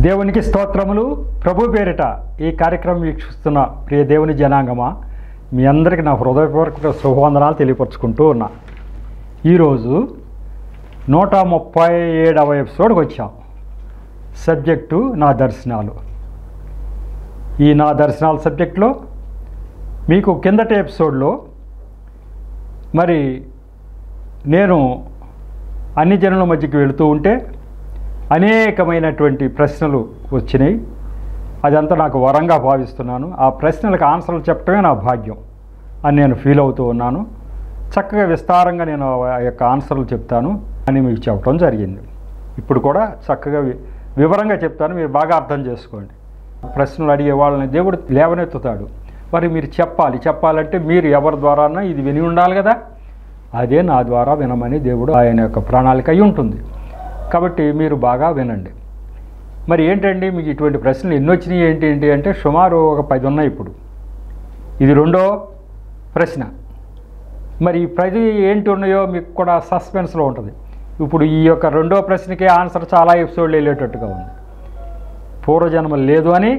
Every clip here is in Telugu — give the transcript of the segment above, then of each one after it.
దేవునికి స్తోత్రములు ప్రభు పేరిట ఈ కార్యక్రమం వీక్షిస్తున్న ప్రియ దేవుని జనాంగమా మీ అందరికీ నా హృదయపూర్వక శుభవందనాలు తెలియపరుచుకుంటూ ఉన్నా ఈరోజు నూట ముప్పై ఏడవ ఎపిసోడ్కి వచ్చాం సబ్జెక్టు నా దర్శనాలు ఈ నా దర్శనాల సబ్జెక్టులో మీకు కిందటి ఎపిసోడ్లో మరి నేను అన్ని జనుల మధ్యకి వెళుతూ ఉంటే అనేకమైనటువంటి ప్రశ్నలు వచ్చినాయి అదంతా నాకు వరంగా భావిస్తున్నాను ఆ ప్రశ్నలకు ఆన్సర్లు చెప్పడమే నా భాగ్యం అని నేను ఫీల్ అవుతూ ఉన్నాను చక్కగా విస్తారంగా నేను ఆ యొక్క ఆన్సర్లు చెప్తాను అని మీకు చెప్పడం జరిగింది ఇప్పుడు కూడా చక్కగా వి- వివరంగా చెప్తాను మీరు బాగా అర్థం చేసుకోండి ప్రశ్నలు అడిగే వాళ్ళని దేవుడు లేవనెత్తుతాడు మరి మీరు చెప్పాలి చెప్పాలంటే మీరు ఎవరి ద్వారానా ఇది విని ఉండాలి కదా అదే నా ద్వారా వినమని దేవుడు ఆయన యొక్క ప్రణాళిక అయి ఉంటుంది కాబట్టి మీరు బాగా వినండి మరి ఏంటండి మీకు ఇటువంటి ప్రశ్నలు ఎన్ని వచ్చినాయి ఏంటి ఏంటి అంటే సుమారు ఒక పది ఉన్నాయి ఇప్పుడు ఇది రెండో ప్రశ్న మరి ఈ పది ఏంటి ఉన్నాయో మీకు కూడా సస్పెన్స్లో ఉంటుంది ఇప్పుడు ఈ యొక్క రెండో ప్రశ్నకే ఆన్సర్ చాలా ఎపిసోడ్లు వెళ్ళేటట్టుగా ఉంది పూర్వజన్మ లేదు అని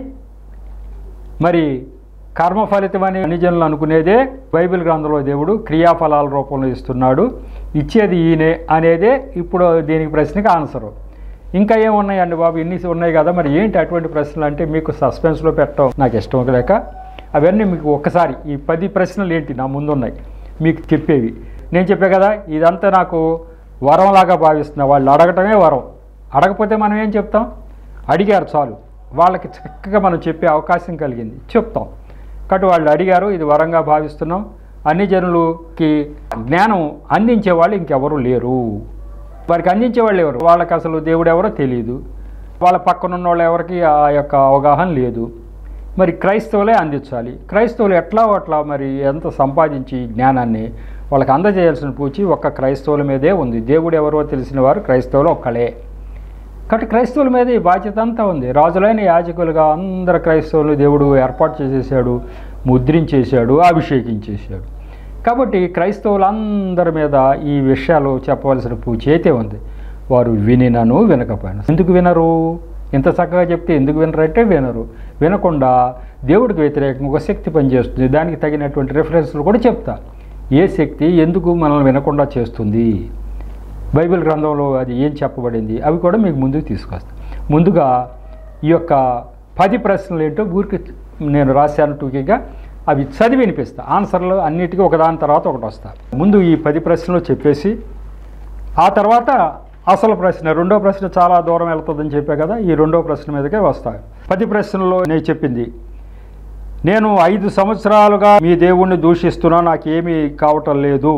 మరి కర్మ ఫలితం అని అనిజనులు అనుకునేదే బైబిల్ గ్రంథంలో దేవుడు క్రియాఫలాల రూపంలో ఇస్తున్నాడు ఇచ్చేది ఈయనే అనేదే ఇప్పుడు దీనికి ప్రశ్నకి ఆన్సరు ఇంకా ఏమున్నాయండి బాబు ఇన్ని ఉన్నాయి కదా మరి ఏంటి అటువంటి ప్రశ్నలు అంటే మీకు సస్పెన్స్లో పెట్టడం నాకు ఇష్టం లేక అవన్నీ మీకు ఒక్కసారి ఈ పది ప్రశ్నలు ఏంటి నా ముందు ఉన్నాయి మీకు చెప్పేవి నేను చెప్పే కదా ఇదంతా నాకు వరంలాగా భావిస్తున్నా వాళ్ళు అడగటమే వరం అడగపోతే మనం ఏం చెప్తాం అడిగారు చాలు వాళ్ళకి చక్కగా మనం చెప్పే అవకాశం కలిగింది చెప్తాం కాబట్టి వాళ్ళు అడిగారు ఇది వరంగా భావిస్తున్నాం అన్ని జనులకి జ్ఞానం అందించే వాళ్ళు ఇంకెవరు లేరు వారికి అందించే వాళ్ళు ఎవరు వాళ్ళకి అసలు దేవుడు ఎవరో తెలియదు వాళ్ళ పక్కన ఉన్న వాళ్ళు ఎవరికి ఆ యొక్క అవగాహన లేదు మరి క్రైస్తవులే అందించాలి క్రైస్తవులు ఎట్లా అట్లా మరి ఎంత సంపాదించి ఈ జ్ఞానాన్ని వాళ్ళకి అందజేయాల్సిన పూచి ఒక్క క్రైస్తవుల మీదే ఉంది దేవుడు ఎవరో తెలిసిన వారు క్రైస్తవులు ఒక్కలే కాబట్టి క్రైస్తవుల మీద ఈ బాధ్యత అంతా ఉంది రాజులైన యాజకులుగా అందరు క్రైస్తవులు దేవుడు ఏర్పాటు చేసేసాడు ముద్రించేశాడు అభిషేకించేశాడు కాబట్టి క్రైస్తవులందరి మీద ఈ విషయాలు చెప్పవలసిన పూచేతే ఉంది వారు వినినను వినకపోయినా ఎందుకు వినరు ఇంత చక్కగా చెప్తే ఎందుకు వినరంటే వినరు వినకుండా దేవుడికి వ్యతిరేకంగా ఒక శక్తి పనిచేస్తుంది దానికి తగినటువంటి రిఫరెన్స్లు కూడా చెప్తా ఏ శక్తి ఎందుకు మనల్ని వినకుండా చేస్తుంది బైబిల్ గ్రంథంలో అది ఏం చెప్పబడింది అవి కూడా మీకు ముందుకు తీసుకొస్తాను ముందుగా ఈ యొక్క పది ప్రశ్నలు ఏంటో ఊరికి నేను రాశాను టూకీగా అవి చదివి వినిపిస్తా ఆన్సర్లు అన్నిటికీ ఒకదాని తర్వాత ఒకటి వస్తా ముందు ఈ పది ప్రశ్నలు చెప్పేసి ఆ తర్వాత అసలు ప్రశ్న రెండో ప్రశ్న చాలా దూరం వెళ్తుందని చెప్పా కదా ఈ రెండో ప్రశ్న మీదకే వస్తాయి పది ప్రశ్నల్లో నేను చెప్పింది నేను ఐదు సంవత్సరాలుగా మీ దేవుణ్ణి దూషిస్తున్నా నాకేమీ కావటం లేదు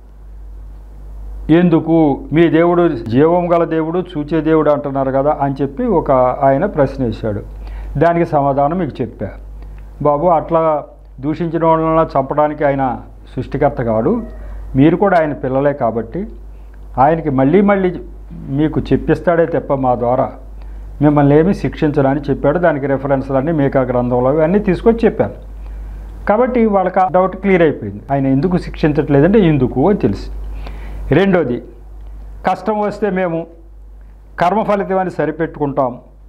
ఎందుకు మీ దేవుడు జీవం గల దేవుడు చూచే దేవుడు అంటున్నారు కదా అని చెప్పి ఒక ఆయన ప్రశ్న వేశాడు దానికి సమాధానం మీకు చెప్పా బాబు అట్లా దూషించిన వాళ్ళని చంపడానికి ఆయన సృష్టికర్త కాడు మీరు కూడా ఆయన పిల్లలే కాబట్టి ఆయనకి మళ్ళీ మళ్ళీ మీకు చెప్పిస్తాడే తప్ప మా ద్వారా మిమ్మల్ని ఏమీ శిక్షించడని చెప్పాడు దానికి రెఫరెన్స్లన్నీ మేకా గ్రంథంలో అన్నీ తీసుకొచ్చి చెప్పాను కాబట్టి వాళ్ళకి ఆ డౌట్ క్లియర్ అయిపోయింది ఆయన ఎందుకు శిక్షించట్లేదంటే ఎందుకు అని తెలిసి రెండోది కష్టం వస్తే మేము కర్మ ఫలితం అని సరిపెట్టుకుంటాం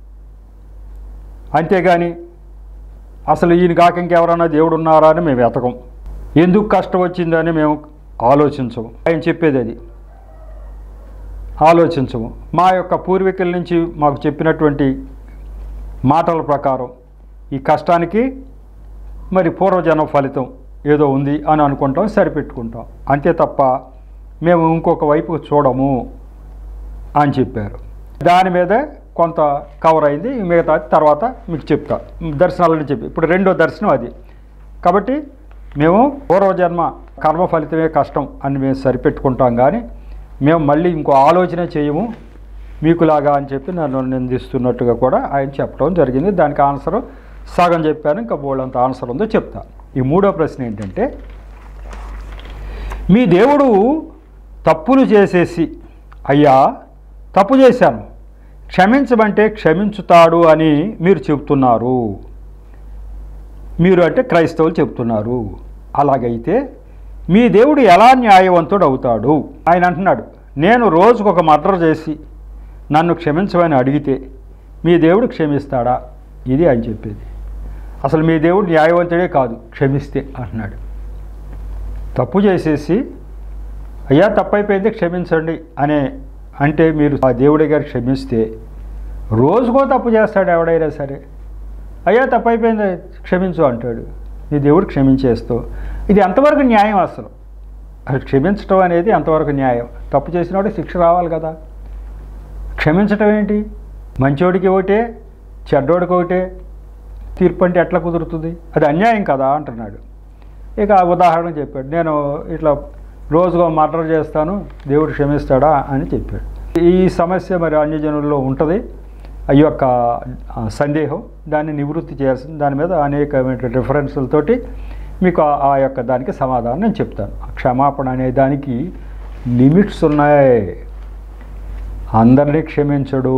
అంతేగాని అసలు ఈయన కాక ఇంకెవరన్నా దేవుడు ఉన్నారా అని మేము వెతకం ఎందుకు కష్టం వచ్చిందని మేము ఆలోచించము ఆయన చెప్పేది అది ఆలోచించము మా యొక్క పూర్వీకుల నుంచి మాకు చెప్పినటువంటి మాటల ప్రకారం ఈ కష్టానికి మరి పూర్వజన్మ ఫలితం ఏదో ఉంది అని అనుకుంటాం సరిపెట్టుకుంటాం అంతే తప్ప మేము ఇంకొక వైపు చూడము అని చెప్పారు దాని మీద కొంత కవర్ అయింది మిగతా తర్వాత మీకు చెప్తా దర్శనాలని చెప్పి ఇప్పుడు రెండో దర్శనం అది కాబట్టి మేము పూర్వజన్మ కర్మ ఫలితమే కష్టం అని మేము సరిపెట్టుకుంటాం కానీ మేము మళ్ళీ ఇంకో ఆలోచన చేయము మీకులాగా అని చెప్పి నన్ను నిందిస్తున్నట్టుగా కూడా ఆయన చెప్పడం జరిగింది దానికి ఆన్సర్ సగం చెప్పాను ఇంకా బోళ్ళంత ఆన్సర్ ఉందో చెప్తా ఈ మూడో ప్రశ్న ఏంటంటే మీ దేవుడు తప్పులు చేసేసి అయ్యా తప్పు చేశాను క్షమించమంటే క్షమించుతాడు అని మీరు చెబుతున్నారు మీరు అంటే క్రైస్తవులు చెప్తున్నారు అలాగైతే మీ దేవుడు ఎలా న్యాయవంతుడు అవుతాడు ఆయన అంటున్నాడు నేను రోజుకొక మర్డర్ చేసి నన్ను క్షమించమని అడిగితే మీ దేవుడు క్షమిస్తాడా ఇది ఆయన చెప్పేది అసలు మీ దేవుడు న్యాయవంతుడే కాదు క్షమిస్తే అంటున్నాడు తప్పు చేసేసి అయ్యా తప్పైపోయింది క్షమించండి అనే అంటే మీరు ఆ దేవుడి గారు క్షమిస్తే రోజుకో తప్పు చేస్తాడు ఎవడైనా సరే అయ్యా తప్పైపోయింది క్షమించు అంటాడు నీ దేవుడు క్షమించేస్తూ ఇది ఎంతవరకు న్యాయం అసలు అసలు క్షమించడం అనేది ఎంతవరకు న్యాయం తప్పు చేసినవాడు శిక్ష రావాలి కదా క్షమించటం ఏంటి మంచోడికి ఒకటే చెడ్డోడికి ఒకటే తీర్పు అంటే ఎట్లా కుదురుతుంది అది అన్యాయం కదా అంటున్నాడు ఇక ఆ ఉదాహరణ చెప్పాడు నేను ఇట్లా రోజుగా మర్డర్ చేస్తాను దేవుడు క్షమిస్తాడా అని చెప్పాడు ఈ సమస్య మరి అన్యజనుల్లో ఉంటుంది ఆ యొక్క ఆ, సందేహం దాన్ని నివృత్తి చేయాల్సింది దాని మీద అనేకమైన రిఫరెన్సులతోటి మీకు ఆ- ఆ యొక్క దానికి సమాధానం నేను చెప్తాను క్షమాపణ అనే దానికి లిమిట్స్ ఉన్నాయి అందరినీ క్షమించడు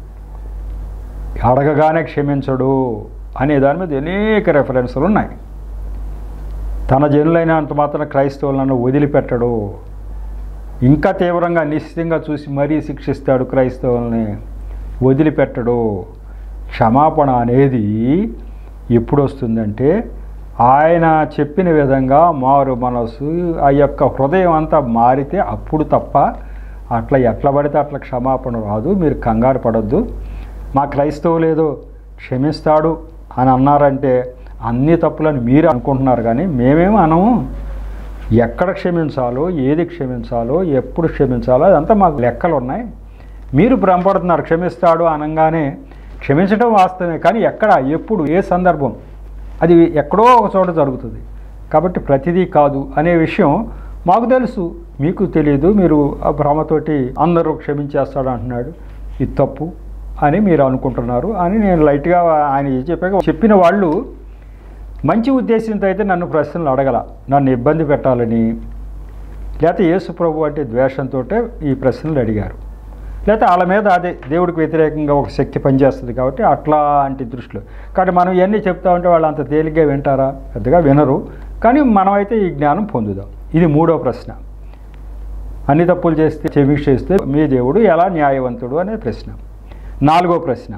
అడగగానే క్షమించడు అనే దాని మీద అనేక రెఫరెన్సులు ఉన్నాయి తన జనులైనంత మాత్రం క్రైస్తవులను వదిలిపెట్టడు ఇంకా తీవ్రంగా నిశ్చితంగా చూసి మరీ శిక్షిస్తాడు క్రైస్తవుల్ని వదిలిపెట్టడు క్షమాపణ అనేది ఎప్పుడు వస్తుందంటే ఆయన చెప్పిన విధంగా మారు మనసు ఆ యొక్క హృదయం అంతా మారితే అప్పుడు తప్ప అట్లా ఎట్లా పడితే అట్లా క్షమాపణ రాదు మీరు కంగారు పడద్దు మా క్రైస్తవులు ఏదో క్షమిస్తాడు అని అన్నారంటే అన్ని తప్పులని మీరు అనుకుంటున్నారు కానీ మేమేమో అనము ఎక్కడ క్షమించాలో ఏది క్షమించాలో ఎప్పుడు క్షమించాలో అదంతా మాకు లెక్కలు ఉన్నాయి మీరు భ్రమపడుతున్నారు క్షమిస్తాడు అనగానే క్షమించడం వాస్తవమే కానీ ఎక్కడ ఎప్పుడు ఏ సందర్భం అది ఎక్కడో ఒక చోట జరుగుతుంది కాబట్టి ప్రతిదీ కాదు అనే విషయం మాకు తెలుసు మీకు తెలియదు మీరు ఆ భ్రమతోటి అందరూ క్షమించేస్తాడు అంటున్నాడు ఇది తప్పు అని మీరు అనుకుంటున్నారు అని నేను లైట్గా ఆయన ఏం చెప్పాక చెప్పిన వాళ్ళు మంచి ఉద్దేశంతో అయితే నన్ను ప్రశ్నలు అడగల నన్ను ఇబ్బంది పెట్టాలని లేకపోతే యేసు ప్రభు అంటే ద్వేషంతో ఈ ప్రశ్నలు అడిగారు లేకపోతే వాళ్ళ మీద అదే దేవుడికి వ్యతిరేకంగా ఒక శక్తి పనిచేస్తుంది కాబట్టి అట్లాంటి దృష్టిలో కాబట్టి మనం ఇవన్నీ చెప్తా ఉంటే వాళ్ళు అంత తేలిగ్గా వింటారా పెద్దగా వినరు కానీ మనమైతే ఈ జ్ఞానం పొందుదాం ఇది మూడో ప్రశ్న అన్ని తప్పులు చేస్తే క్షమించేస్తే చేస్తే మీ దేవుడు ఎలా న్యాయవంతుడు అనే ప్రశ్న నాలుగో ప్రశ్న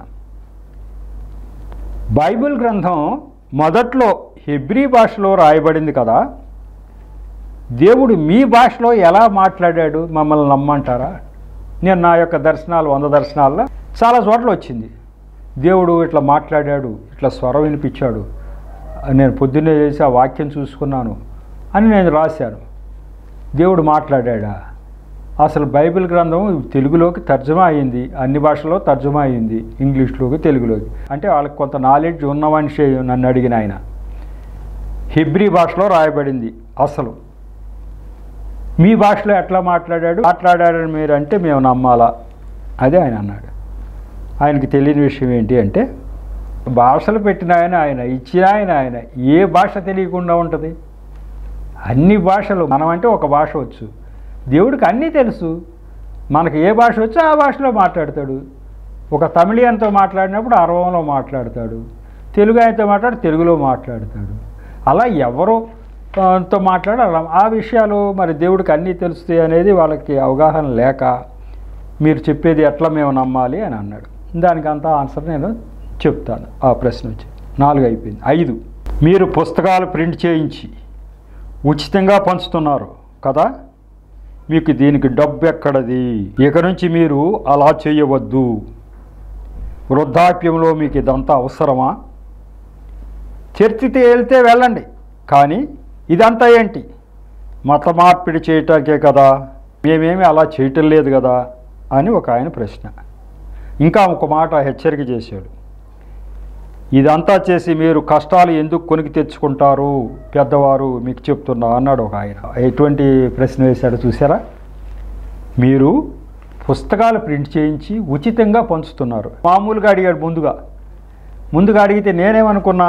బైబిల్ గ్రంథం మొదట్లో హెబ్రీ భాషలో రాయబడింది కదా దేవుడు మీ భాషలో ఎలా మాట్లాడాడు మమ్మల్ని నమ్మంటారా నేను నా యొక్క దర్శనాలు వంద దర్శనాల్లో చాలా చోట్ల వచ్చింది దేవుడు ఇట్లా మాట్లాడాడు ఇట్లా స్వరం వినిపించాడు నేను పొద్దున్నే చేసి ఆ వాక్యం చూసుకున్నాను అని నేను రాశాను దేవుడు మాట్లాడా అసలు బైబిల్ గ్రంథం తెలుగులోకి తర్జుమా అయింది అన్ని భాషల్లో తర్జుమా అయింది ఇంగ్లీష్లోకి తెలుగులోకి అంటే వాళ్ళకి కొంత నాలెడ్జ్ ఉన్న మనిషి నన్ను అడిగిన ఆయన హిబ్రీ భాషలో రాయబడింది అసలు మీ భాషలో ఎట్లా మాట్లాడాడు మాట్లాడాడని మీరు అంటే మేము నమ్మాలా అదే ఆయన అన్నాడు ఆయనకి తెలియని విషయం ఏంటి అంటే భాషలు పెట్టిన ఆయన ఆయన ఇచ్చిన ఆయన ఆయన ఏ భాష తెలియకుండా ఉంటుంది అన్ని భాషలు మనం అంటే ఒక భాష వచ్చు దేవుడికి అన్నీ తెలుసు మనకి ఏ భాష వచ్చో ఆ భాషలో మాట్లాడతాడు ఒక తమిళియన్తో మాట్లాడినప్పుడు అరవంలో మాట్లాడతాడు తెలుగు ఆయనతో మాట్లాడి తెలుగులో మాట్లాడతాడు అలా ఎవరో ఆ, తో మాట్లాడాలి ఆ విషయాలు మరి దేవుడికి అన్నీ తెలుస్తాయి అనేది వాళ్ళకి అవగాహన లేక మీరు చెప్పేది ఎట్లా మేము నమ్మాలి అని అన్నాడు దానికి అంతా ఆన్సర్ నేను చెప్తాను ఆ ప్రశ్న వచ్చి నాలుగు అయిపోయింది ఐదు మీరు పుస్తకాలు ప్రింట్ చేయించి ఉచితంగా పంచుతున్నారు కదా మీకు దీనికి డబ్బు ఎక్కడది ఇక నుంచి మీరు అలా చేయవద్దు వృద్ధాప్యంలో మీకు ఇదంతా అవసరమా చర్చికి వెళ్తే వెళ్ళండి కానీ ఇదంతా ఏంటి మత మార్పిడి చేయటానికే కదా మేమేమి అలా చేయటం లేదు కదా అని ఒక ఆయన ప్రశ్న ఇంకా ఒక మాట హెచ్చరిక చేశాడు ఇదంతా చేసి మీరు కష్టాలు ఎందుకు కొనికి తెచ్చుకుంటారు పెద్దవారు మీకు చెప్తున్నా అన్నాడు ఒక ఆయన ఎటువంటి ప్రశ్న వేశాడు చూసారా మీరు పుస్తకాలు ప్రింట్ చేయించి ఉచితంగా పంచుతున్నారు మామూలుగా అడిగాడు ముందుగా ముందుగా అడిగితే నేనేమనుకున్నా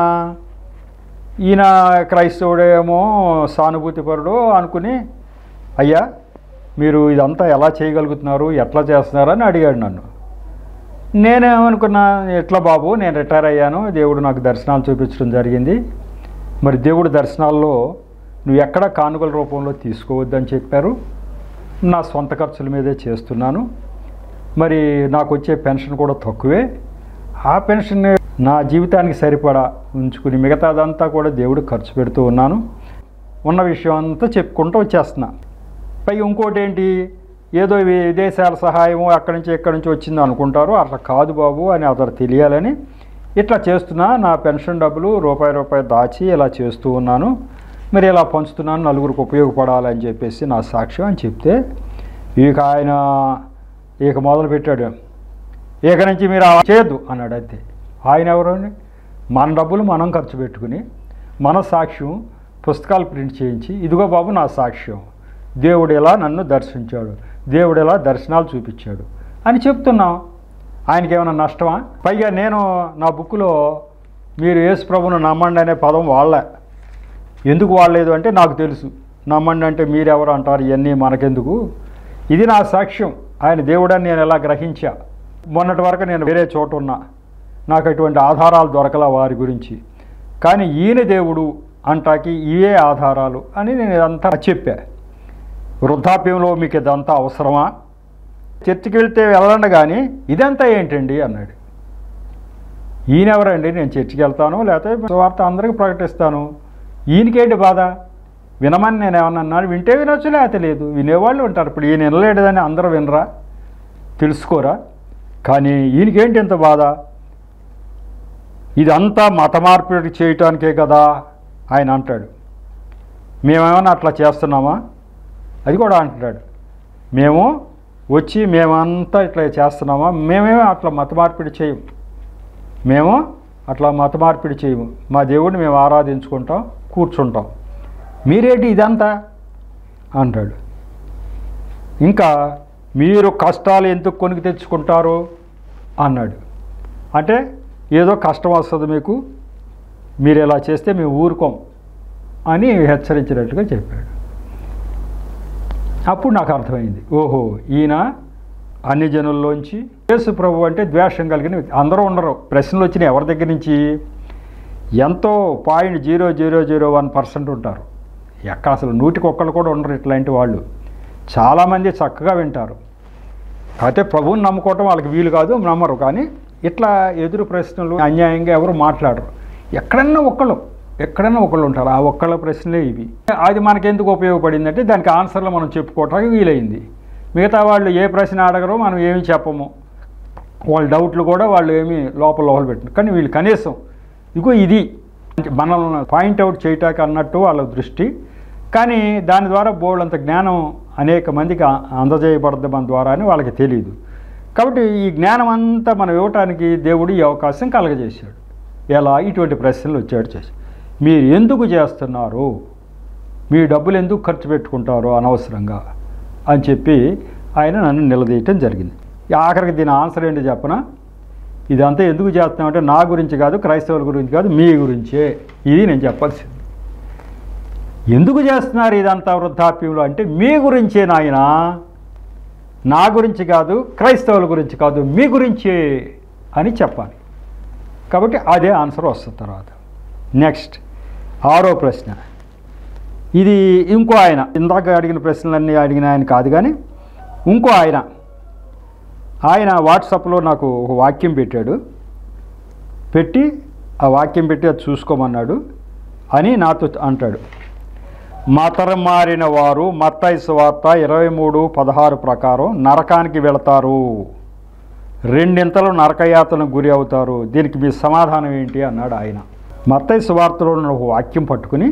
ఈయన క్రైస్తవుడేమో సానుభూతిపరుడు అనుకుని అయ్యా మీరు ఇదంతా ఎలా చేయగలుగుతున్నారు ఎట్లా చేస్తున్నారని అడిగాడు నన్ను నేనేమనుకున్నా ఎట్లా బాబు నేను రిటైర్ అయ్యాను దేవుడు నాకు దర్శనాలు చూపించడం జరిగింది మరి దేవుడు దర్శనాల్లో నువ్వు ఎక్కడ కానుకల రూపంలో తీసుకోవద్దని చెప్పారు నా సొంత ఖర్చుల మీదే చేస్తున్నాను మరి నాకు వచ్చే పెన్షన్ కూడా తక్కువే ఆ పెన్షన్ నా జీవితానికి సరిపడా ఉంచుకుని మిగతాదంతా కూడా దేవుడు ఖర్చు పెడుతూ ఉన్నాను ఉన్న విషయం అంతా చెప్పుకుంటూ వచ్చేస్తున్నా పై ఇంకోటి ఏంటి ఏదో వి- విదేశాల సహాయము అక్కడి నుంచి ఎక్కడి నుంచి వచ్చింది అనుకుంటారు అట్లా కాదు బాబు అని అతను తెలియాలని ఇట్లా చేస్తున్నా నా పెన్షన్ డబ్బులు రూపాయి రూపాయి దాచి ఇలా చేస్తూ ఉన్నాను మరి ఇలా పంచుతున్నాను నలుగురికి ఉపయోగపడాలని చెప్పేసి నా సాక్ష్యం అని చెప్తే ఇక ఆయన ఇక మొదలు పెట్టాడు ఇక నుంచి మీరు అలా చేయొద్దు అన్నాడు అంతే ఆయన ఎవరండి మన డబ్బులు మనం ఖర్చు పెట్టుకుని మన సాక్ష్యం పుస్తకాలు ప్రింట్ చేయించి ఇదిగో బాబు నా సాక్ష్యం దేవుడు ఎలా నన్ను దర్శించాడు దేవుడు ఎలా దర్శనాలు చూపించాడు అని చెప్తున్నాం ఆయనకి ఏమైనా నష్టమా పైగా నేను నా బుక్లో మీరు యేసు ప్రభును నమ్మండి అనే పదం వాళ్ళే ఎందుకు వాడలేదు అంటే నాకు తెలుసు నమ్మండి అంటే మీరెవరు అంటారు ఇవన్నీ మనకెందుకు ఇది నా సాక్ష్యం ఆయన దేవుడని నేను ఎలా గ్రహించా మొన్నటి వరకు నేను వేరే చోట ఉన్నా నాకు ఎటువంటి ఆధారాలు దొరకల వారి గురించి కానీ ఈయన దేవుడు అంటాకి ఇవే ఆధారాలు అని నేను ఇదంతా చెప్పా వృద్ధాప్యంలో మీకు ఇదంతా అవసరమా చర్చికి వెళ్తే వెళ్ళండి కానీ ఇదంతా ఏంటండి అన్నాడు ఈయనెవరండి నేను చర్చికి వెళ్తాను లేకపోతే వార్త అందరికీ ప్రకటిస్తాను ఈయనకేంటి బాధ వినమని నేను ఏమన్నా అన్నాను వింటే వినొచ్చు లేకపోతే లేదు వినేవాళ్ళు ఉంటారు ఇప్పుడు ఈయన వినలేడదని అందరూ వినరా తెలుసుకోరా కానీ ఈయనకేంటి ఇంత బాధ ఇదంతా మత మార్పిడి చేయటానికే కదా ఆయన అంటాడు మేమేమన్నా అట్లా చేస్తున్నామా అది కూడా అంటున్నాడు మేము వచ్చి మేమంతా ఇట్లా చేస్తున్నామా మేమేమో అట్లా మత మార్పిడి చేయం మేము అట్లా మత మార్పిడి చేయము మా దేవుడిని మేము ఆరాధించుకుంటాం కూర్చుంటాం మీరేంటి ఇదంతా అంటాడు ఇంకా మీరు కష్టాలు ఎందుకు కొనికి తెచ్చుకుంటారు అన్నాడు అంటే ఏదో కష్టం వస్తుంది మీకు మీరు ఇలా చేస్తే మేము ఊరుకోం అని హెచ్చరించినట్టుగా చెప్పాడు అప్పుడు నాకు అర్థమైంది ఓహో ఈయన అన్ని జనుల్లోంచి యేసు ప్రభు అంటే ద్వేషం కలిగిన వ్యక్తి. అందరూ ఉండరు ప్రశ్నలు వచ్చినాయి ఎవరి దగ్గర నుంచి ఎంతో point zero zero zero one percent ఉంటారు ఎక్కడ అసలు నూటికి ఒక్కళ్ళు కూడా ఉండరు ఇట్లాంటి వాళ్ళు చాలామంది చక్కగా వింటారు అయితే ప్రభువుని నమ్ముకోవటం వాళ్ళకి వీలు కాదు నమ్మరు కానీ ఇట్లా ఎదురు ప్రశ్నలు అన్యాయంగా ఎవరు మాట్లాడరు ఎక్కడన్నా ఒక్కళ్ళు ఎక్కడన్నా ఒకళ్ళు ఉంటారు ఆ ఒక్కళ్ళ ప్రశ్నలే ఇవి అది మనకెందుకు ఉపయోగపడిందంటే దానికి ఆన్సర్లు మనం చెప్పుకోవటానికి వీలైంది మిగతా వాళ్ళు ఏ ప్రశ్న అడగరో మనం ఏమి చెప్పము వాళ్ళ డౌట్లు కూడా వాళ్ళు ఏమి లోపల లోపల పెట్టిన కానీ వీళ్ళు కనీసం ఇగో ఇది మనల్ని పాయింట్అవుట్ చేయటానికి అన్నట్టు వాళ్ళ దృష్టి కానీ దాని ద్వారా బోళ్ళంత జ్ఞానం అనేక మందికి అ- అందజేయబడద్దు మన ద్వారా అని వాళ్ళకి తెలియదు కాబట్టి ఈ జ్ఞానం అంతా మనం ఇవ్వటానికి దేవుడు ఈ అవకాశం కలగజేశాడు ఎలా ఇటువంటి ప్రశ్నలు వచ్చాడు చేసి మీరు ఎందుకు చేస్తున్నారు మీ డబ్బులు ఎందుకు ఖర్చు పెట్టుకుంటారు అనవసరంగా అని చెప్పి ఆయన నన్ను నిలదీయటం జరిగింది ఈ ఆఖరికి దీని ఆన్సర్ ఏంటి చెప్పనా ఇదంతా ఎందుకు చేస్తున్నామంటే నా గురించి కాదు క్రైస్తవుల గురించి కాదు మీ గురించే ఇది నేను చెప్పాల్సింది ఎందుకు చేస్తున్నారు ఇదంతా వృద్ధాప్యంలో అంటే మీ గురించే నాయన నా గురించి కాదు క్రైస్తవుల గురించి కాదు మీ గురించే అని చెప్పాలి కాబట్టి అదే ఆన్సర్ వస్తుంది తర్వాత నెక్స్ట్ ఆరో ప్రశ్న ఇది ఇంకో ఆయన ఇందాక అడిగిన ప్రశ్నలన్నీ అడిగిన ఆయన కాదు కానీ ఇంకో ఆయన ఆయన వాట్సాప్లో నాకు ఒక వాక్యం పెట్టాడు పెట్టి ఆ వాక్యం పెట్టి అది చూసుకోమన్నాడు అని నాతో అంటాడు మతరం మారిన వారు మత్తయి సువార్త ఇరవై మూడు పదహారు ప్రకారం నరకానికి వెళతారు రెండింతలు నరకయాతనకు గురి అవుతారు దీనికి మీ సమాధానం ఏంటి అన్నాడు ఆయన మత్తయి సువార్తలో ఉన్న ఒక వాక్యం పట్టుకుని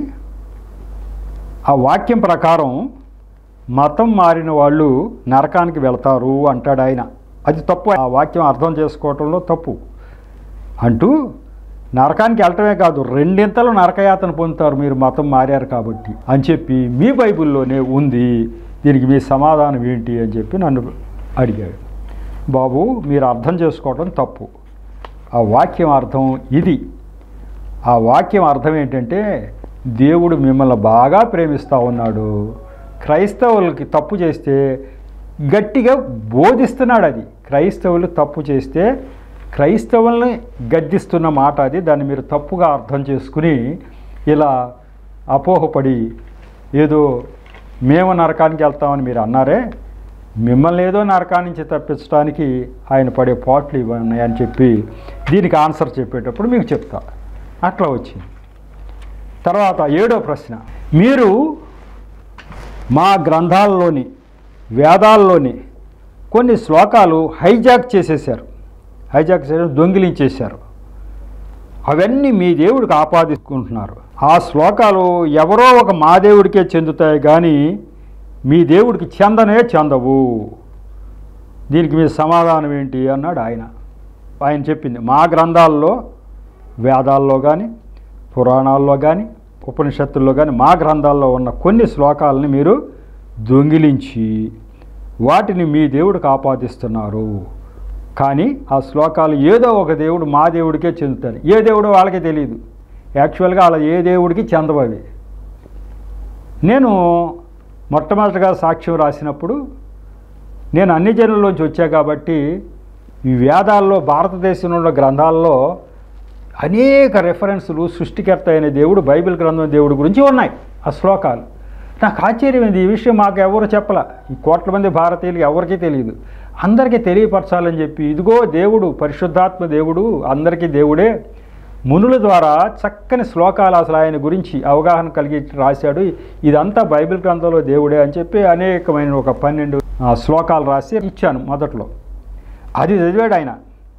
ఆ వాక్యం ప్రకారం మతం మారిన వాళ్ళు నరకానికి వెళ్తారు అంటాడు ఆయన అది తప్పు ఆ వాక్యం అర్థం చేసుకోవటంలో తప్పు అంటూ నరకానికి వెళ్ళటమే కాదు రెండింతలు నరకయాతన పొందుతారు మీరు మతం మారారు కాబట్టి అని చెప్పి మీ బైబిల్లోనే ఉంది దీనికి మీ సమాధానం ఏంటి అని చెప్పి నన్ను అడిగాడు బాబు మీరు అర్థం చేసుకోవటం తప్పు ఆ వాక్యం అర్థం ఇది ఆ వాక్యం అర్థం ఏంటంటే దేవుడు మిమ్మల్ని బాగా ప్రేమిస్తూ ఉన్నాడు క్రైస్తవులకి తప్పు చేస్తే గట్టిగా బోధిస్తున్నాడు అది క్రైస్తవులు తప్పు చేస్తే క్రైస్తవుల్ని గద్దిస్తున్న మాట అది దాన్ని మీరు తప్పుగా అర్థం చేసుకుని ఇలా అపోహపడి ఏదో మేము నరకానికి వెళ్తామని మీరు అన్నారే మిమ్మల్ని ఏదో నరకా నుంచి తప్పించడానికి ఆయన పడే పాటలు ఇవి ఉన్నాయని చెప్పి దీనికి ఆన్సర్ చెప్పేటప్పుడు మీకు చెప్తా అట్లా వచ్చింది తర్వాత ఏడో ప్రశ్న మీరు మా గ్రంథాల్లోని వేదాల్లోని కొన్ని శ్లోకాలు హైజాక్ చేసేసారు హైజాక్ చేయడం దొంగిలించేశారు అవన్నీ మీ దేవుడికి ఆపాదించుకుంటున్నారు ఆ శ్లోకాలు ఎవరో ఒక మా దేవుడికే చెందుతాయి కానీ మీ దేవుడికి చెందనే చెందవు దీనికి మీ సమాధానం ఏంటి అన్నాడు ఆయన ఆయన చెప్పింది మా గ్రంథాల్లో వేదాల్లో కానీ పురాణాల్లో కానీ ఉపనిషత్తుల్లో కానీ మా గ్రంథాల్లో ఉన్న కొన్ని శ్లోకాలని మీరు దొంగిలించి వాటిని మీ దేవుడికి ఆపాదిస్తున్నారు కానీ ఆ శ్లోకాలు ఏదో ఒక దేవుడు మా దేవుడికే చెందుతారు ఏ దేవుడు వాళ్ళకే తెలియదు యాక్చువల్గా వాళ్ళ ఏ దేవుడికి చెందవు అవి నేను మొట్టమొదటిగా సాక్ష్యం రాసినప్పుడు నేను అన్ని జనుల్లోంచి వచ్చా కాబట్టి ఈ వేదాల్లో భారతదేశంలో ఉన్న గ్రంథాల్లో అనేక రెఫరెన్సులు సృష్టికర్త అయిన దేవుడు బైబిల్ గ్రంథం దేవుడి గురించి ఉన్నాయి ఆ శ్లోకాలు నాకు ఆశ్చర్యమైంది ఈ విషయం మాకు ఎవరు చెప్పలా ఈ కోట్ల మంది భారతీయులకి ఎవరికీ తెలియదు అందరికీ తెలియపరచాలని చెప్పి ఇదిగో దేవుడు పరిశుద్ధాత్మ దేవుడు అందరికీ దేవుడే మునుల ద్వారా చక్కని శ్లోకాలు అసలు ఆయన గురించి అవగాహన కలిగి రాశాడు ఇదంతా బైబిల్ గ్రంథంలో దేవుడే అని చెప్పి అనేకమైన ఒక పన్నెండు ఆ, శ్లోకాలు రాసి ఇచ్చాను మొదట్లో అది చదివాడు ఆయన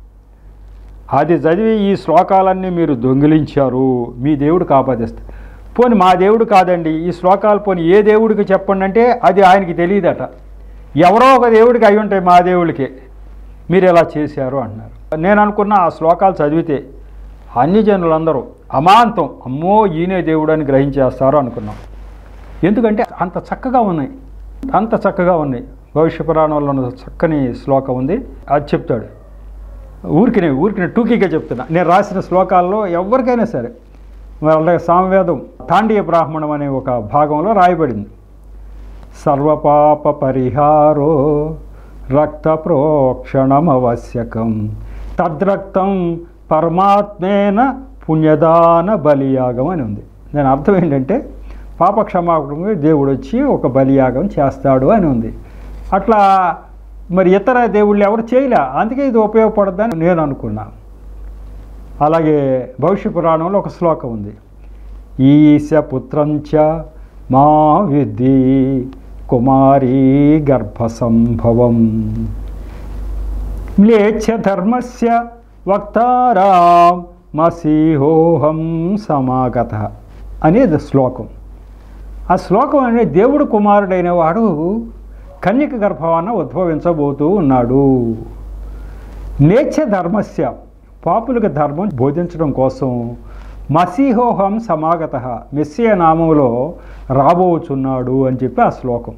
అది చదివి ఈ శ్లోకాలన్నీ మీరు దొంగిలించారు మీ దేవుడు కాపాదిస్తారు పోని మా దేవుడు కాదండి ఈ శ్లోకాలు పోని ఏ దేవుడికి చెప్పండి అంటే అది ఆయనకి తెలియదట ఎవరో ఒక దేవుడికి అయి ఉంటాయి మా దేవుడికే మీరు ఎలా చేశారు అంటున్నారు నేను అనుకున్న ఆ శ్లోకాలు చదివితే అన్ని జనులందరూ అమాంతం అమ్మో ఈయనే దేవుడు అని గ్రహించేస్తారు అనుకున్నాం ఎందుకంటే అంత చక్కగా ఉన్నాయి అంత చక్కగా ఉన్నాయి భవిష్య పురాణంలో ఉన్న చక్కని శ్లోకం ఉంది అది చెప్తాడు ఊరికినే ఊరికినే టూకీగా చెప్తున్నా నేను రాసిన శ్లోకాల్లో ఎవరికైనా సరే అలాగే సామవేదం తాండీయ బ్రాహ్మణం అనే ఒక భాగంలో రాయబడింది సర్వపాప పరిహారో రక్త ప్రోక్షణమవశ్యకం తద్రక్తం పరమాత్మేన పుణ్యదాన బలియాగం అని ఉంది దాని అర్థం ఏంటంటే పాప క్షమాపణకు దేవుడు వచ్చి ఒక బలియాగం చేస్తాడు అని ఉంది అట్లా మరి ఇతర దేవుళ్ళు ఎవరు చేయలే అందుకే ఇది ఉపయోగపడద్దని నేను అనుకున్నా అలాగే భవిష్య పురాణంలో ఒక శ్లోకం ఉంది ఈశ పుత్రంచ మా విద్ధి కుమారీ గర్భ సంభవం మ్లేచ్ఛ ధర్మస్య వక్తారాం మసీహోహం సమాగత అనేది శ్లోకం ఆ శ్లోకం అనే దేవుడు కుమారుడైన వాడు కన్యక గర్భాన ఉద్భవించబోతూ ఉన్నాడు నేచ్ఛ ధర్మస్య పాపులకు ధర్మం బోధించడం కోసం మసీహోహం సమాగత మెస్సియ నామంలో రాబోచున్నాడు అని చెప్పి ఆ శ్లోకం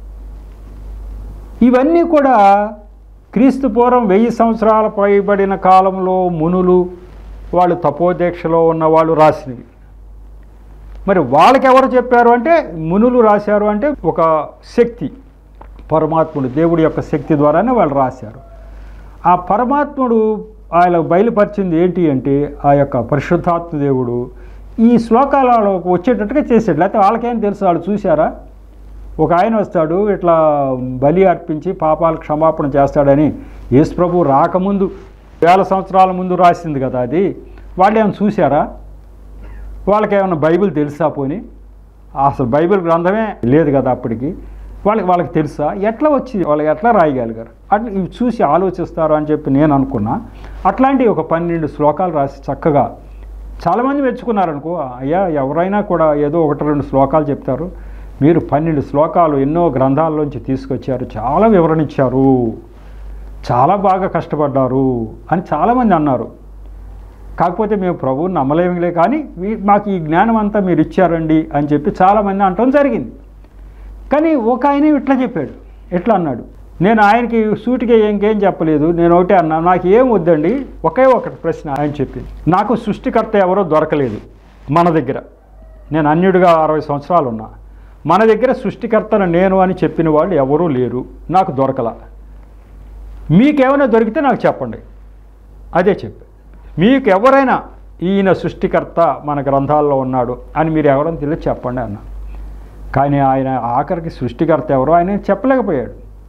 ఇవన్నీ కూడా క్రీస్తు పూర్వం వెయ్యి సంవత్సరాల పైబడిన కాలంలో మునులు వాళ్ళు తపోదీక్షలో ఉన్న వాళ్ళు రాసినవి మరి వాళ్ళకి ఎవరు చెప్పారు అంటే మునులు రాశారు అంటే ఒక శక్తి పరమాత్ముడు దేవుడి యొక్క శక్తి ద్వారానే వాళ్ళు రాశారు ఆ పరమాత్ముడు ఆయన బయలుపరిచింది ఏంటి అంటే ఆ యొక్క పరిశుద్ధాత్మ దేవుడు ఈ శ్లోకాలలో వచ్చేటట్టుగా చేసాడు లేకపోతే వాళ్ళకేం తెలుసు వాళ్ళు చూశారా ఒక ఆయన వస్తాడు ఇట్లా బలి అర్పించి పాపాలకు క్షమాపణ చేస్తాడని యేసు ప్రభు రాకముందు వేల సంవత్సరాల ముందు రాసింది కదా అది వాళ్ళు ఏమైనా చూశారా వాళ్ళకి ఏమైనా బైబిల్ తెలుసా పోని అసలు బైబిల్ గ్రంథమే లేదు కదా అప్పటికి వాళ్ళకి వాళ్ళకి తెలుసా ఎట్లా వచ్చి వాళ్ళకి ఎట్లా రాయగలిగారు అట్లా ఇవి చూసి ఆలోచిస్తారు అని చెప్పి నేను అనుకున్నా అట్లాంటి ఒక పన్నెండు శ్లోకాలు రాసి చక్కగా చాలామంది మెచ్చుకున్నారనుకో అయ్యా ఎవరైనా కూడా ఏదో ఒకటి రెండు శ్లోకాలు చెప్తారు మీరు పన్నెండు శ్లోకాలు ఎన్నో గ్రంథాల్లోంచి తీసుకొచ్చారు చాలా వివరణ ఇచ్చారు చాలా బాగా కష్టపడ్డారు అని చాలామంది అన్నారు కాకపోతే మేము ప్రభువుని నమ్మలేములే కానీ మీ- మాకు ఈ జ్ఞానం అంతా మీరు ఇచ్చారండి అని చెప్పి చాలామంది అనటం జరిగింది కానీ ఒక ఆయన ఇట్లా చెప్పాడు ఎట్లా అన్నాడు నేను ఆయనకి సూటిగా ఇంకేం చెప్పలేదు నేను ఒకటే అన్నా నాకు ఏం వద్దండి ఒకే ఒకటి ప్రశ్న ఆయన చెప్పింది నాకు సృష్టికర్త ఎవరో దొరకలేదు మన దగ్గర నేను అన్యుడిగా అరవై సంవత్సరాలు ఉన్నా మన దగ్గర సృష్టికర్తను నేను అని చెప్పిన వాళ్ళు ఎవరూ లేరు నాకు దొరకల మీకేమైనా దొరికితే నాకు చెప్పండి అదే చెప్పి మీకు ఎవరైనా ఈయన సృష్టికర్త మన గ్రంథాల్లో ఉన్నాడు అని మీరు ఎవరైనా తెలియదు చెప్పండి అన్న కానీ ఆయన ఆఖరికి సృష్టికర్త ఎవరో ఆయన చెప్పలేకపోయాడు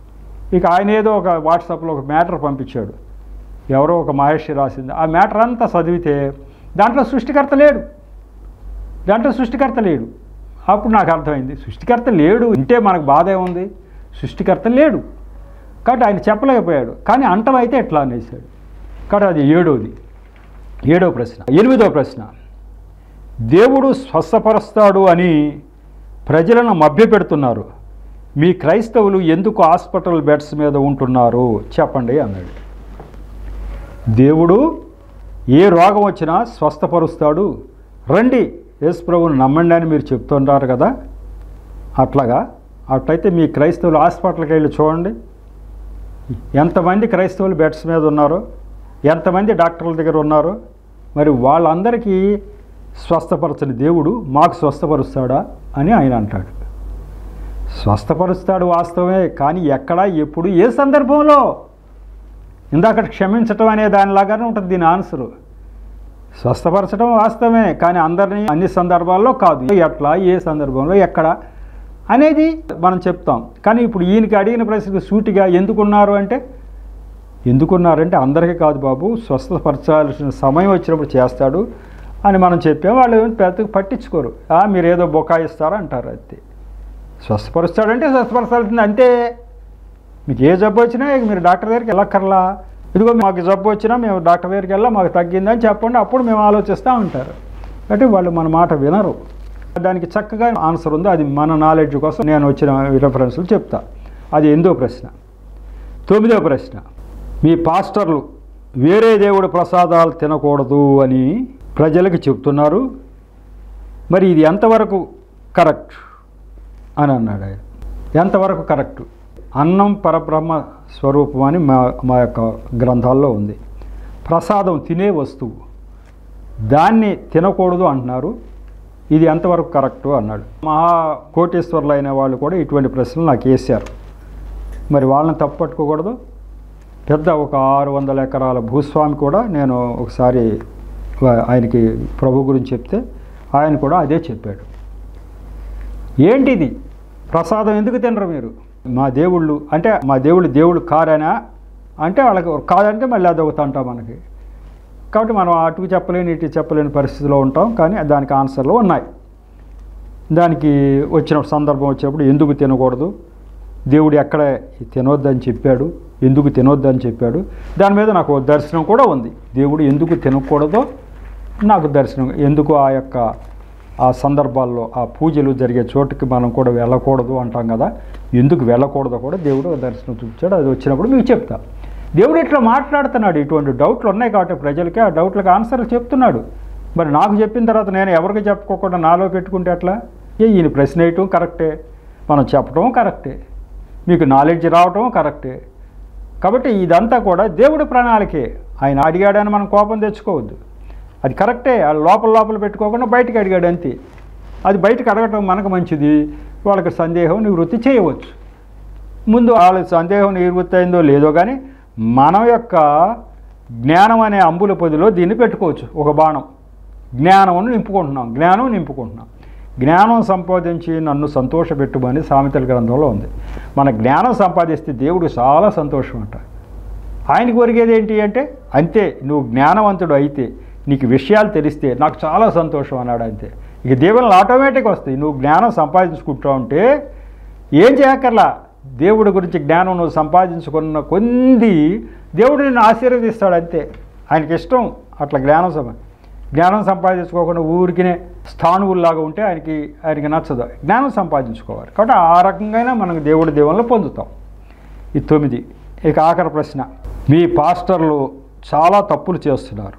ఇక ఆయన ఏదో ఒక వాట్సాప్లో ఒక మ్యాటర్ పంపించాడు ఎవరో ఒక మహర్షి రాసింది ఆ మ్యాటర్ అంతా చదివితే దాంట్లో సృష్టికర్త లేడు దాంట్లో సృష్టికర్త లేడు అప్పుడు నాకు అర్థమైంది సృష్టికర్త లేడు ఉంటే మనకు బాధ ఏముంది సృష్టికర్త లేడు కాబట్టి ఆయన చెప్పలేకపోయాడు కానీ అంటమైతే ఎట్లా అనేసాడు కాబట్టి అది ఏడోది ఏడో ప్రశ్న ఎనిమిదో ప్రశ్న దేవుడు స్వస్థపరుస్తాడు అని ప్రజలను మభ్యపెడుతున్నారు మీ క్రైస్తవులు ఎందుకు హాస్పిటల్ బెడ్స్ మీద ఉంటున్నారు చెప్పండి అన్నాడు దేవుడు ఏ రోగం వచ్చినా స్వస్థపరుస్తాడు రండి యేసు ప్రభువుని నమ్మండి అని మీరు చెప్తుంటారు కదా అట్లాగా అట్లయితే మీ క్రైస్తవులు హాస్పిటల్కి వెళ్ళి చూడండి ఎంతమంది క్రైస్తవులు బెడ్స్ మీద ఉన్నారో ఎంతమంది డాక్టర్ల దగ్గర ఉన్నారో మరి వాళ్ళందరికీ స్వస్థపరచని దేవుడు మాకు స్వస్థపరుస్తాడా అని ఆయన అంటాడు స్వస్థపరుస్తాడు వాస్తవమే కానీ ఎక్కడ ఎప్పుడు ఏ సందర్భంలో ఇందాక క్షమించటం అనే దానిలాగానే ఉంటుంది దీని ఆన్సరు స్వస్థపరచడం వాస్తవమే కానీ అందరినీ అన్ని సందర్భాల్లో కాదు ఎట్లా ఏ సందర్భంలో ఎక్కడ అనేది మనం చెప్తాం కానీ ఇప్పుడు ఈయనకి అడిగిన ప్రశ్నకు సూటిగా ఎందుకున్నారు అంటే ఎందుకున్నారంటే అందరికీ కాదు బాబు స్వస్థపరచాల్సిన సమయం వచ్చినప్పుడు చేస్తాడు అని మనం చెప్పాం వాళ్ళు ఏమీ పెద్దగా పట్టించుకోరు "ఆ, మీరు ఏదో బొకాయిస్తారా అంటారు అంతే స్వస్థపరుస్తాడంటే స్వస్థపరచాల్సింది అంతే మీకు ఏ జబ్బు వచ్చినా ఇక మీరు డాక్టర్ దగ్గరికి వెళ్ళక్కర్లా ఇదిగో మాకు జబ్బు వచ్చినా మేము డాక్టర్ దగ్గరికి వెళ్ళా మాకు తగ్గిందని చెప్పండి అప్పుడు మేము ఆలోచిస్తూ ఉంటారు అంటే వాళ్ళు మన మాట వినరు దానికి చక్కగా ఆన్సర్ ఉంది అది మన నాలెడ్జ్ కోసం నేను వచ్చిన రిఫరెన్స్లు చెప్తా అది ఎందో ప్రశ్న తొమ్మిదో ప్రశ్న మీ పాస్టర్లు వేరే దేవుడి ప్రసాదాలు తినకూడదు అని ప్రజలకు చెప్తున్నారు మరి ఇది ఎంతవరకు కరెక్ట్ అని అన్నాడు ఆయన ఎంతవరకు కరెక్ట్ అన్నం పరబ్రహ్మ స్వరూపం అని మా మా యొక్క గ్రంథాల్లో ఉంది ప్రసాదం తినే వస్తువు దాన్ని తినకూడదు అంటున్నారు ఇది ఎంతవరకు కరెక్టు అన్నాడు మహా కోటేశ్వర్లు అయిన వాళ్ళు కూడా ఇటువంటి ప్రశ్నలు నాకు వేశారు మరి వాళ్ళని తప్పు పట్టుకోకూడదు పెద్ద ఒక ఆరు వందల ఎకరాల భూస్వామి కూడా నేను ఒకసారి వా- ఆయనకి ప్రభు గురించి చెప్తే ఆయన కూడా అదే చెప్పాడు ఏంటిది ప్రసాదం ఎందుకు తినరు మీరు మా దేవుళ్ళు అంటే మా దేవుళ్ళు దేవుళ్ళు కారేనా అంటే వాళ్ళకి కాదంటే మళ్ళీ అదొక తంట మనకి కాబట్టి మనం అటు చెప్పలేని ఇటు చెప్పలేని పరిస్థితిలో ఉంటాం కానీ దానికి ఆన్సర్లు ఉన్నాయి దానికి వచ్చిన సందర్భం వచ్చినప్పుడు ఎందుకు తినకూడదు దేవుడు ఎక్కడ తినొద్దని చెప్పాడు ఎందుకు తినొద్దని చెప్పాడు దాని మీద నాకు ఓ దర్శనం కూడా ఉంది దేవుడు ఎందుకు తినకూడదో నాకు దర్శనం ఎందుకు ఆ యొక్క ఆ సందర్భాల్లో ఆ పూజలు జరిగే చోటుకి మనం కూడా వెళ్ళకూడదు అంటాం కదా ఎందుకు వెళ్ళకూడదో కూడా దేవుడు ఒక దర్శనం చూపించాడు అది వచ్చినప్పుడు మీకు చెప్తా దేవుడు ఇట్లా మాట్లాడుతున్నాడు ఇటువంటి డౌట్లు ఉన్నాయి కాబట్టి ప్రజలకి ఆ డౌట్లకు ఆన్సర్లు చెప్తున్నాడు మరి నాకు చెప్పిన తర్వాత నేను ఎవరికి చెప్పుకోకుండా నాలో పెట్టుకుంటే ఎట్లా ఏ ఈయన ప్రశ్న వేయటం కరెక్టే మనం చెప్పటం కరెక్టే మీకు నాలెడ్జ్ రావటం కరెక్టే కాబట్టి ఇదంతా కూడా దేవుడి ప్రణాళికే ఆయన అడిగాడని మనం కోపం తెచ్చుకోవద్దు అది కరెక్టే ఆ లోపల లోపల పెట్టుకోకుండా బయటకు అడిగాడు అంతే అది బయటకు అడగటం మనకు మంచిది వాళ్ళకి సందేహం నివృత్తి చేయవచ్చు ముందు వాళ్ళ సందేహం నివృత్తి అయిందో లేదో కానీ మనం యొక్క జ్ఞానం అనే అంబుల పొదిలో దీన్ని పెట్టుకోవచ్చు ఒక బాణం జ్ఞానమును నింపుకుంటున్నాం జ్ఞానం నింపుకుంటున్నాం జ్ఞానం సంపాదించి నన్ను సంతోషపెట్టుమని సామెతల గ్రంథంలో ఉంది మన జ్ఞానం సంపాదిస్తే దేవుడు చాలా సంతోషం అంట ఆయనకి ఒరిగేది ఏంటి అంటే అంతే నువ్వు జ్ఞానవంతుడు అయితే నీకు విషయాలు తెలిస్తే నాకు చాలా సంతోషం అన్నాడు అంతే ఇక దేవుళ్ళు ఆటోమేటిక్ వస్తాయి నువ్వు జ్ఞానం సంపాదించుకుంటా ఉంటే ఏం చేయక్కర్లా దేవుడి గురించి జ్ఞానం నువ్వు సంపాదించుకున్న కొంది దేవుడు నిన్ను ఆశీర్వదిస్తాడు అంతే ఆయనకి ఇష్టం అట్లా జ్ఞానం సంపా జ్ఞానం సంపాదించుకోకుండా ఊరికినే స్థానువుల్లాగా ఉంటే ఆయనకి ఆయనకి నచ్చదు జ్ఞానం సంపాదించుకోవాలి కాబట్టి ఆ రకంగా మనం దేవుడి దేవుళ్ళు పొందుతాం ఈ తొమ్మిది ఇక ఆఖరి ప్రశ్న మీ పాస్టర్లు చాలా తప్పులు చేస్తున్నారు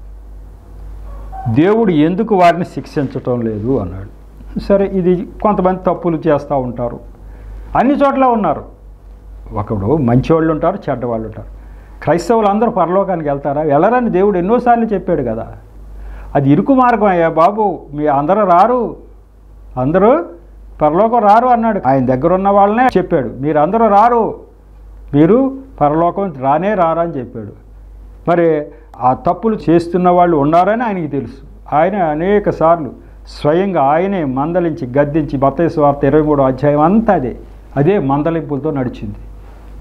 దేవుడు ఎందుకు వారిని శిక్షించటం లేదు అన్నాడు సరే ఇది కొంతమంది తప్పులు చేస్తూ ఉంటారు అన్ని చోట్ల ఉన్నారు ఒకడు మంచివాళ్ళు ఉంటారు చెడ్డవాళ్ళు ఉంటారు క్రైస్తవులు అందరూ పరలోకానికి వెళ్తారా వెళ్ళరని దేవుడు ఎన్నోసార్లు చెప్పాడు కదా అది ఇరుకు మార్గం అయ్యా బాబు మీ అందరూ రారు అందరూ పరలోకం రారు అన్నాడు ఆయన దగ్గర ఉన్న వాళ్ళనే చెప్పాడు మీరు అందరూ రారు మీరు పరలోకం రానే రారా అని చెప్పాడు మరి ఆ తప్పులు చేస్తున్న వాళ్ళు ఉన్నారని ఆయనకి తెలుసు ఆయన అనేక సార్లు స్వయంగా ఆయనే మందలించి గద్దించి బత్తయి వార్త ఇరవై మూడో అధ్యాయం అంతా అదే అదే మందలింపులతో నడిచింది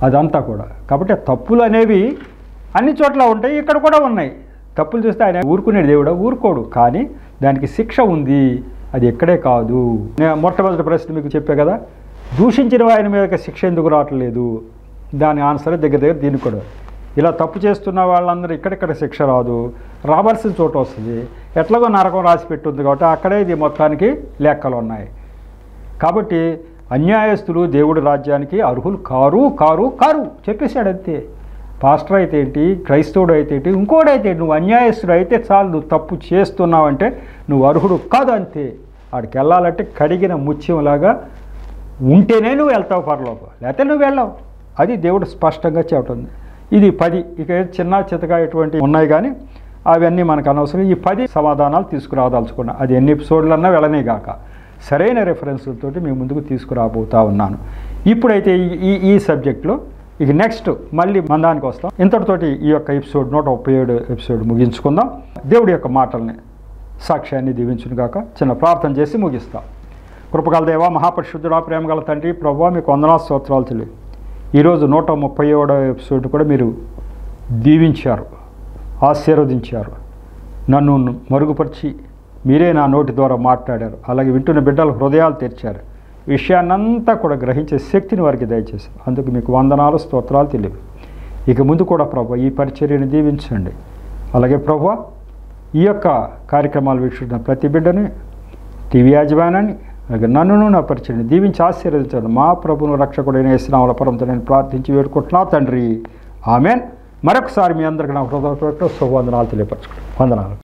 అదంతా కూడా కాబట్టి ఆ తప్పులు అనేవి అన్ని చోట్ల ఉంటాయి ఇక్కడ కూడా ఉన్నాయి తప్పులు చూస్తే ఆయన ఊరుకునే దేవుడు ఊరుకోడు కానీ దానికి శిక్ష ఉంది అది ఎక్కడే కాదు నేను మొట్టమొదటి ప్రశ్న మీకు చెప్పా కదా దూషించిన ఆయన మీద శిక్ష ఎందుకు రావట్లేదు దాని ఆన్సర్ దగ్గర దగ్గర దీనికి కూడా ఇలా తప్పు చేస్తున్న వాళ్ళందరూ ఇక్కడిక్కడ శిక్ష రాదు రావాల్సిన చోట వస్తుంది ఎట్లాగో నరకం రాసి పెట్టుంది కాబట్టి అక్కడే ఇది మొత్తానికి లెక్కలు ఉన్నాయి కాబట్టి అన్యాయస్తులు దేవుడి రాజ్యానికి అర్హులు కారు కారు కారు చెప్పేశాడు అంతే పాస్టర్ అయితే ఏంటి క్రైస్తవుడు అయితే ఏంటి ఇంకోటి అయితే ఏంటి, నువ్వు అన్యాయస్తుడు అయితే చాలు నువ్వు తప్పు చేస్తున్నావంటే నువ్వు అర్హుడు కాదు అంతే ఆడికి వెళ్ళాలంటే కడిగిన ముత్యంలాగా ఉంటేనే నువ్వు వెళ్తావు పరలోకం లేకపోతే నువ్వు వెళ్ళావు అది దేవుడు స్పష్టంగా చెబుతుంది ఇది పది ఇక చిన్న చితగా ఎటువంటి ఉన్నాయి కానీ అవన్నీ మనకు అనవసరం ఈ పది సమాధానాలు తీసుకురాదలుచుకున్నా అది ఎన్ని ఎపిసోడ్లన్నా వెళ్ళనే గాక సరైన రెఫరెన్స్లతోటి మీ ముందుకు తీసుకురాబోతా ఉన్నాను ఇప్పుడైతే ఈ- ఈ ఈ సబ్జెక్ట్లో ఇక నెక్స్ట్ మళ్ళీ మందానికి వస్తాం ఇంతటితోటి ఈ యొక్క ఎపిసోడ్ నూట ముప్పై ఏడు ఎపిసోడ్ ముగించుకుందాం దేవుడి యొక్క మాటల్ని సాక్ష్యాన్ని దీవించును గాక చిన్న ప్రార్థన చేసి ముగిస్తాం కృపగల దేవ మహాపరిశుద్ధుడా ప్రేమగల తండ్రి ప్రభావ మీకు వందనా స్తోత్రాలు తెలియ ఈరోజు నూట ముప్పై ఏడవ ఎపిసోడ్ కూడా మీరు దీవించారు ఆశీర్వదించారు నన్ను మరుగుపరిచి మీరే నా నోటి ద్వారా మాట్లాడారు అలాగే వింటున్న బిడ్డల హృదయాలు తెరిచారు విషయాన్నంతా కూడా గ్రహించే శక్తిని వారికి దయచేశారు అందుకు మీకు వందనాలు స్తోత్రాలు తెలియవు ఇక ముందు కూడా ప్రభు ఈ పరిచర్యను దీవించండి అలాగే ప్రభు ఈ యొక్క కార్యక్రమాలు వీక్షిస్తున్న ప్రతి బిడ్డని టీవీ యాజమానాన్ని అలాగే నన్నును నా పరిచయని దీవించి ఆశీర్వదించండి మా ప్రభును రక్షకుడైన వేసిన పరంతో నేను ప్రార్థించి వేడుకుంటున్నా తండ్రి ఆమెన్ మరొకసారి మీ అందరికీ నా హృదయపూర్వక శుభవందనాలు తెలియపరచుకోండి వందనాలు